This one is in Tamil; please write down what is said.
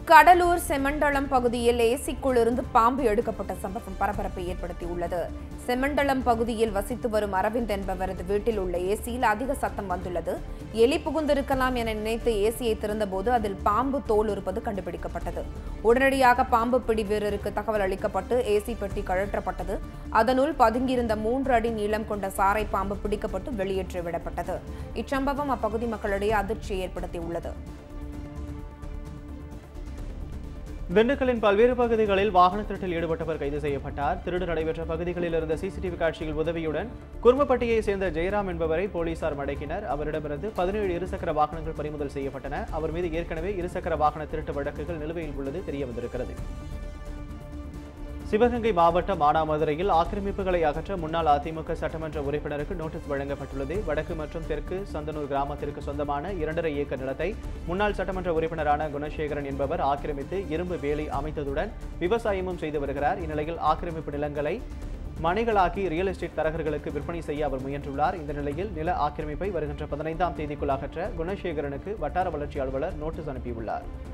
கடலூர் செம்மண்டலம் பகுதியில் ஏசிக்குள் இருந்து பாம்பு எடுக்கப்பட்ட சம்பவம் பரபரப்பை ஏற்படுத்தியுள்ளது செம்மண்டலம் பகுதியில் வசித்து வரும் அரவிந்த் என்பவரது வீட்டில் உள்ள ஏசியில் அதிக சத்தம் வந்துள்ளது எலி புகுந்திருக்கலாம் என நினைத்து ஏசியை திறந்தபோது அதில் பாம்பு தோல் இருப்பது கண்டுபிடிக்கப்பட்டது உடனடியாக பாம்பு பிடி வீரருக்கு தகவல் அளிக்கப்பட்டு ஏசி பெட்டி கழற்றப்பட்டது அதனுள் பதுங்கியிருந்த மூன்று அடி நீளம் கொண்ட சாரை பாம்பு பிடிக்கப்பட்டு வெளியேற்றி விடப்பட்டது இச்சம்பவம் அப்பகுதி மக்களிடையே அதிர்ச்சியை ஏற்படுத்தியுள்ளது திண்டுக்கல்லின் பல்வேறு பகுதிகளில் வாகன திருட்டில் ஈடுபட்டவர் கைது செய்யப்பட்டார் திருடு நடைபெற்ற பகுதிகளில் இருந்த சிசிடிவி காட்சிகள் உதவியுடன் குருமப்பட்டியை சேர்ந்த ஜெயராம் என்பவரை போலீசார் மடக்கினர் அவரிடமிருந்து பதினேழு இருசக்கர வாகனங்கள் பறிமுதல் செய்யப்பட்டன அவர் மீது ஏற்கனவே இருசக்கர வாகன திருட்டு வழக்குகள் நிலுவையில் உள்ளது தெரிய வந்திருக்கிறது சிவகங்கை மாவட்டம் மானாமதுரையில் ஆக்கிரமிப்புகளை அகற்ற முன்னாள் அதிமுக சட்டமன்ற உறுப்பினருக்கு நோட்டீஸ் வழங்கப்பட்டுள்ளது வடக்கு மற்றும் தெற்கு சந்தனூர் கிராமத்திற்கு சொந்தமான இரண்டரை ஏக்கர் நிலத்தை முன்னாள் சட்டமன்ற உறுப்பினரான குணசேகரன் என்பவர் ஆக்கிரமித்து இரும்பு வேலி அமைத்ததுடன் விவசாயமும் செய்து வருகிறார் இந்நிலையில் ஆக்கிரமிப்பு நிலங்களை மனைகளாக்கி ரியல் எஸ்டேட் தரகர்களுக்கு விற்பனை செய்ய அவர் முயன்றுள்ளார் இந்த நிலையில் நில ஆக்கிரமிப்பை வருகின்ற பதினைந்தாம் தேதிக்குள் அகற்ற குணசேகரனுக்கு வட்டார வளர்ச்சி அலுவலர் நோட்டீஸ் அனுப்பியுள்ளார்